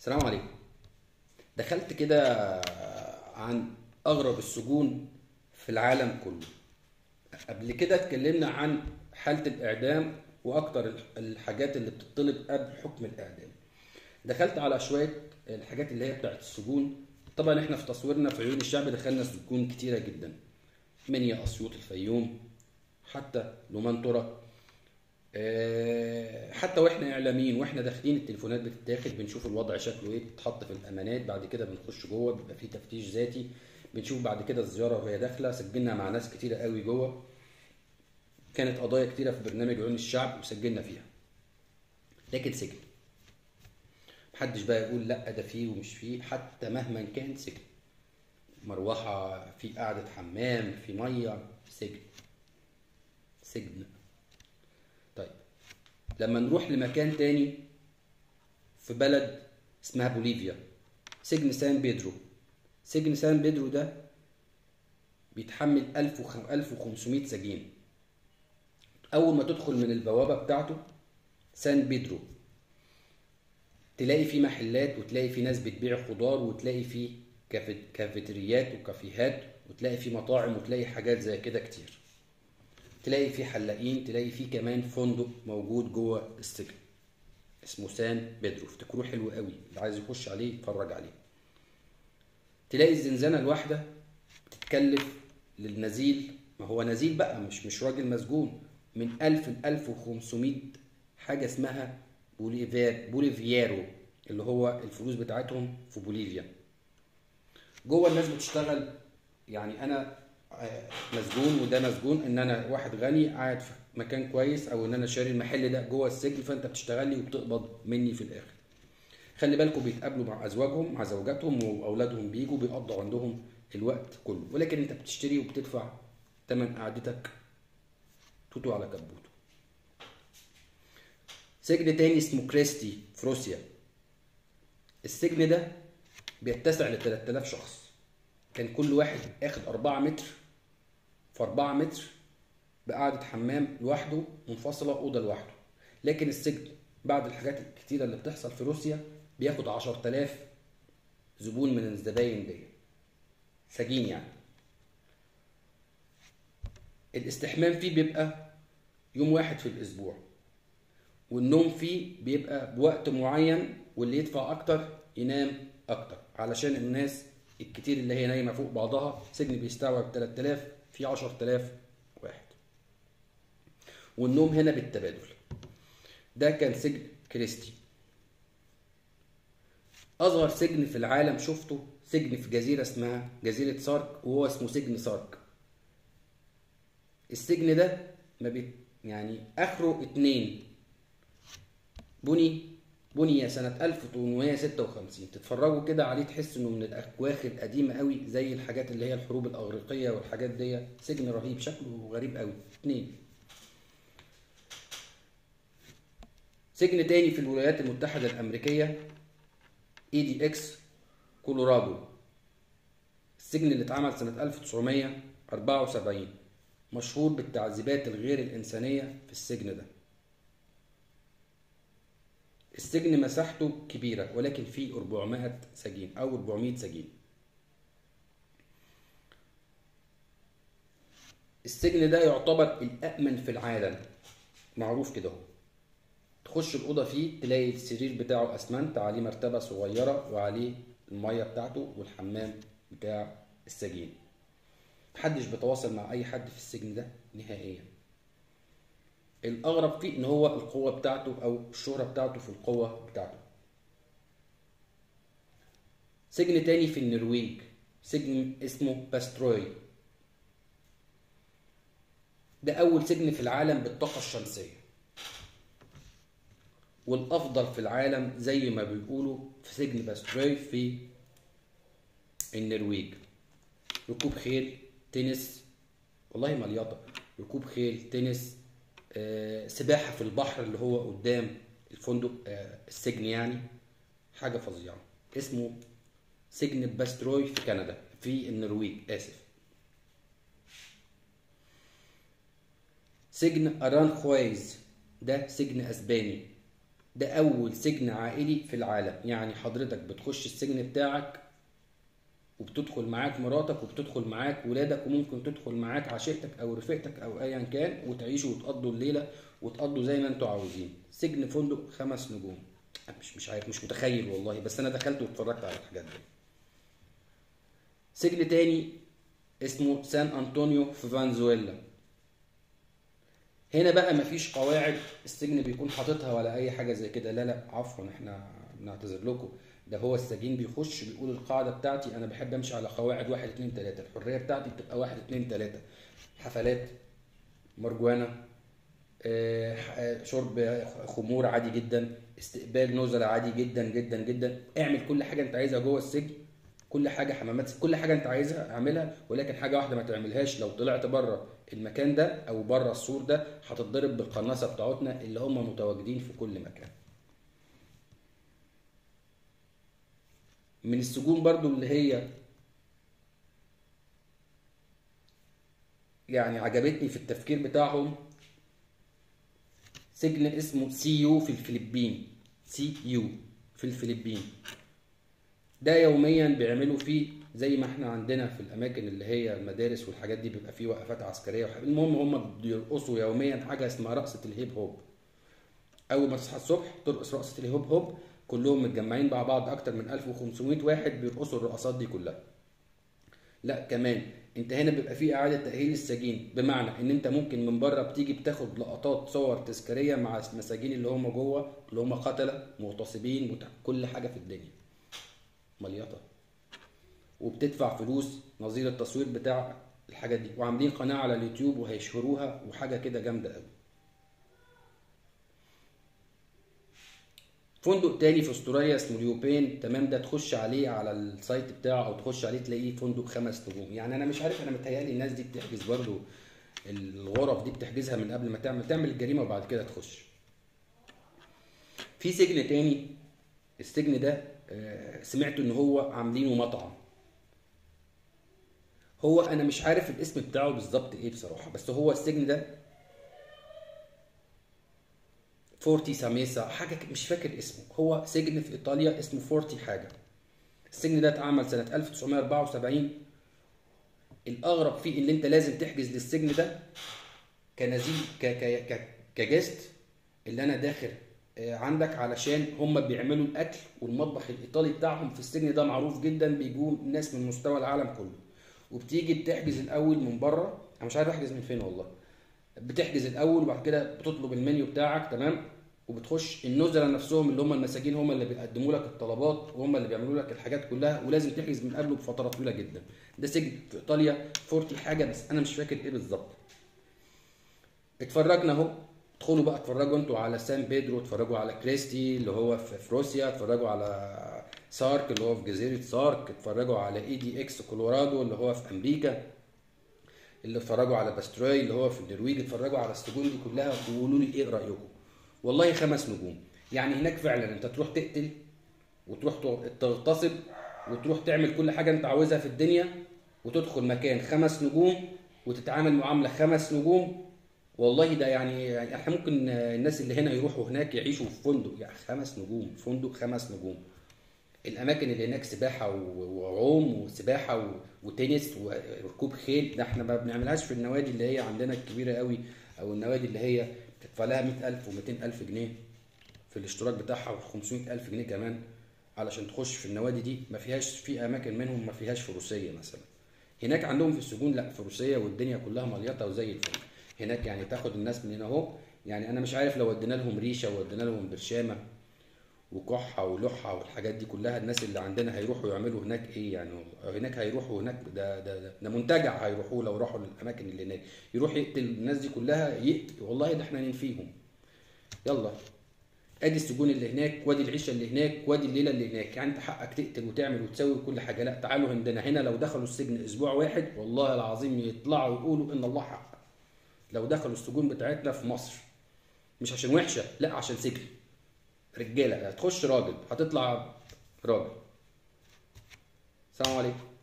السلام عليكم دخلت كده عن اغرب السجون في العالم كله قبل كده اتكلمنا عن حالة الاعدام واكتر الحاجات اللي بتطلب قبل حكم الاعدام دخلت على شوية الحاجات اللي هي بتاعت السجون طبعا احنا في تصويرنا في عيون الشعب دخلنا سجون كتيرة جدا منيا اسيوط الفيوم حتى لومانتورا آه، حتى واحنا اعلاميين واحنا داخلين التليفونات بتتاخد بنشوف الوضع شكله ايه بتتحط في الامانات بعد كده بنخش جوه بيبقى في تفتيش ذاتي بنشوف بعد كده الزياره وهي داخله سجلنا مع ناس كتيره قوي جوه كانت قضايا كتيره في برنامج عيون الشعب وسجلنا فيها لكن سجن محدش بقى يقول لا ده فيه ومش فيه حتى مهما كان سجن مروحه في قعده حمام في ميه سجن سجن طيب لما نروح لمكان تاني في بلد اسمها بوليفيا سجن سان بيدرو سجن سان بيدرو ده بيتحمل 1500 سجين أول ما تدخل من البوابة بتاعته سان بيدرو تلاقي فيه محلات وتلاقي فيه ناس بتبيع خضار وتلاقي فيه كافيتريات وكافيهات وتلاقي فيه مطاعم وتلاقي حاجات زي كده كتير تلاقي فيه حلاقين تلاقي فيه كمان فندق موجود جوه السجن اسمه سان بيدرو افتكروه حلو قوي اللي عايز يخش عليه يتفرج عليه تلاقي الزنزانه الواحده بتتكلف للنزيل ما هو نزيل بقى مش مش راجل مسجون من 1000 ل 1500 حاجه اسمها بوليفير بوليفيارو اللي هو الفلوس بتاعتهم في بوليفيا جوه الناس بتشتغل يعني انا مسجون وده مسجون ان انا واحد غني قاعد في مكان كويس او ان انا شاري المحل ده جوه السجن فانت بتشتغل لي وبتقبض مني في الاخر خلي بالكم بيتقابلوا مع ازواجهم مع زوجاتهم واولادهم بيجوا بيقضوا عندهم الوقت كله ولكن انت بتشتري وبتدفع تمن قعدتك توتو على كبوته سجن تاني اسمه كريستي في روسيا السجن ده بيتسع ل 3000 شخص كان كل واحد اخد 4 متر في 4 متر بقعدة حمام لوحده منفصلة أوضة لوحده لكن السجن بعد الحاجات الكتيرة اللي بتحصل في روسيا بياخد 10000 زبون من الزباين دي سجين يعني الاستحمام فيه بيبقى يوم واحد في الأسبوع والنوم فيه بيبقى بوقت معين واللي يدفع أكتر ينام أكتر علشان الناس الكتير اللي هي نايمة فوق بعضها سجن بيستوعب 3000 في 10000 واحد والنوم هنا بالتبادل ده كان سجن كريستي أصغر سجن في العالم شفته سجن في جزيرة اسمها جزيرة سارك وهو اسمه سجن سارك السجن ده ما بي يعني آخره اتنين بني بني سنة 1856 تتفرجوا كده عليه تحس انه من الاكواخ القديمة قوي زي الحاجات اللي هي الحروب الاغريقية والحاجات دي سجن رهيب شكله غريب قوي اتنين سجن تاني في الولايات المتحدة الامريكية اي دي اكس كولورادو السجن اللي اتعمل سنة 1974 مشهور بالتعذيبات الغير الإنسانية في السجن ده السجن مساحته كبيرة ولكن فيه 400 سجين أو 400 سجين السجن ده يعتبر الأأمن في العالم معروف كده هو تخش الأوضة فيه تلاقي السرير بتاعه أسمنت عليه مرتبة صغيرة وعليه المية بتاعته والحمام بتاع السجين محدش بيتواصل مع أي حد في السجن ده نهائيا الأغرب فيه إن هو القوة بتاعته أو الشهرة بتاعته في القوة بتاعته سجن تاني في النرويج سجن اسمه باستروي ده أول سجن في العالم بالطاقة الشمسية والأفضل في العالم زي ما بيقولوا في سجن باستروي في النرويج ركوب خيل تنس والله مليطة ركوب خيل تنس آه، سباحة في البحر اللي هو قدام الفندق آه، السجن يعني حاجة فظيعة اسمه سجن باستروي في كندا في النرويج آسف سجن أران خويز ده سجن أسباني ده اول سجن عائلي في العالم يعني حضرتك بتخش السجن بتاعك وبتدخل معاك مراتك وبتدخل معاك ولادك وممكن تدخل معاك عشيقتك او رفيقتك او ايا كان وتعيشوا وتقضوا الليله وتقضوا زي ما انتوا عاوزين سجن فندق خمس نجوم مش مش عارف مش متخيل والله بس انا دخلت واتفرجت على الحاجات دي سجن تاني اسمه سان انطونيو في فنزويلا هنا بقى مفيش قواعد السجن بيكون حاططها ولا اي حاجه زي كده لا لا عفوا احنا بنعتذر لكم ده هو السجين بيخش بيقول القاعده بتاعتي انا بحب امشي على قواعد واحد اتنين تلاته الحريه بتاعتي بتبقى واحد اتنين تلاته حفلات مرجوانه آه، آه، شرب خمور عادي جدا استقبال نزلاء عادي جدا جدا جدا اعمل كل حاجه انت عايزها جوه السجن كل حاجه حمامات كل حاجه انت عايزها اعملها ولكن حاجه واحده ما تعملهاش لو طلعت بره المكان ده او بره السور ده هتتضرب بالقناصه بتاعتنا اللي هم متواجدين في كل مكان من السجون برضو اللي هي يعني عجبتني في التفكير بتاعهم سجن اسمه سي يو في الفلبين سي يو في الفلبين ده يوميا بيعملوا فيه زي ما احنا عندنا في الاماكن اللي هي المدارس والحاجات دي بيبقى فيه وقفات عسكريه وحاجات. المهم هم بيرقصوا يوميا حاجه اسمها رقصه الهيب هوب اول ما تصحى الصبح ترقص رقصه الهيب هوب كلهم متجمعين مع بعض اكتر من 1500 واحد بيرقصوا الرقصات دي كلها لا كمان انت هنا بيبقى في اعاده تاهيل السجين بمعنى ان انت ممكن من بره بتيجي بتاخد لقطات صور تذكاريه مع المساجين اللي هم جوه اللي هم قتله مغتصبين مت... كل حاجه في الدنيا مليطه وبتدفع فلوس نظير التصوير بتاع الحاجات دي وعاملين قناه على اليوتيوب وهيشهروها وحاجه كده جامده قوي فندق تاني في استراليا اسمه اليوبين تمام ده تخش عليه على السايت بتاعه او تخش عليه تلاقيه فندق خمس نجوم يعني انا مش عارف انا متهيألي الناس دي بتحجز برضو الغرف دي بتحجزها من قبل ما تعمل تعمل الجريمه وبعد كده تخش في سجن تاني السجن ده آه، سمعت ان هو عاملينه مطعم هو انا مش عارف الاسم بتاعه بالظبط ايه بصراحه بس هو السجن ده فورتي ساميسا حاجه ك- مش فاكر اسمه هو سجن في ايطاليا اسمه فورتي حاجه السجن ده اتعمل سنه 1974 الاغرب فيه ان انت لازم تحجز للسجن ده كنزيل ك ك ك كجست اللي انا داخل آه، عندك علشان هم بيعملوا الاكل والمطبخ الايطالي بتاعهم في السجن ده معروف جدا بيجوا ناس من مستوى العالم كله وبتيجي بتحجز الاول من بره انا مش عارف احجز من فين والله بتحجز الاول وبعد كده بتطلب المنيو بتاعك تمام وبتخش النزلاء نفسهم اللي هم المساجين هم اللي بيقدموا لك الطلبات وهم اللي بيعملوا لك الحاجات كلها ولازم تحجز من قبله بفتره طويله جدا ده سجن في ايطاليا فورتي حاجه بس انا مش فاكر ايه بالظبط اتفرجنا اهو ادخلوا بقى اتفرجوا انتوا على سان بيدرو اتفرجوا على كريستي اللي هو في في روسيا اتفرجوا على سارك اللي هو في جزيره سارك اتفرجوا على اي دي اكس كولورادو اللي هو في امريكا اللي اتفرجوا على باستروي اللي هو في النرويج اتفرجوا على السجون دي كلها وقولوا لي ايه رايكم والله خمس نجوم يعني هناك فعلا انت تروح تقتل وتروح تغتصب وتروح تعمل كل حاجه انت عاوزها في الدنيا وتدخل مكان خمس نجوم وتتعامل معامله خمس نجوم والله ده يعني يعني احنا ممكن الناس اللي هنا يروحوا هناك يعيشوا في فندق يعني خمس نجوم فندق خمس نجوم الاماكن اللي هناك سباحه و- وعوم وسباحه و- وتنس وركوب خيل ده احنا ما بنعملهاش في النوادي اللي هي عندنا الكبيره قوي او النوادي اللي هي بتدفع لها 100000 و200000 جنيه في الاشتراك بتاعها و500000 جنيه كمان علشان تخش في النوادي دي ما فيهاش في اماكن منهم ما فيهاش فروسيه مثلا هناك عندهم في السجون لا فروسيه والدنيا كلها مليطه وزي الفل هناك يعني تاخد الناس من هنا اهو يعني انا مش عارف لو ودينا لهم ريشه وودينا لهم برشامه وكحه ولحه والحاجات دي كلها الناس اللي عندنا هيروحوا يعملوا هناك ايه يعني هناك هيروحوا هناك ده ده ده, ده منتجع هيروحوا لو راحوا للاماكن اللي هناك يروح يقتل الناس دي كلها يقتل والله ده احنا ننفيهم يلا ادي السجون اللي هناك وادي العيشه اللي هناك وادي الليله اللي هناك يعني انت حقك تقتل وتعمل وتسوي كل حاجه لا تعالوا عندنا هنا لو دخلوا السجن اسبوع واحد والله العظيم يطلعوا يقولوا ان الله حق لو دخلوا السجون بتاعتنا في مصر مش عشان وحشه لا عشان سجن رجاله هتخش راجل هتطلع راجل السلام عليكم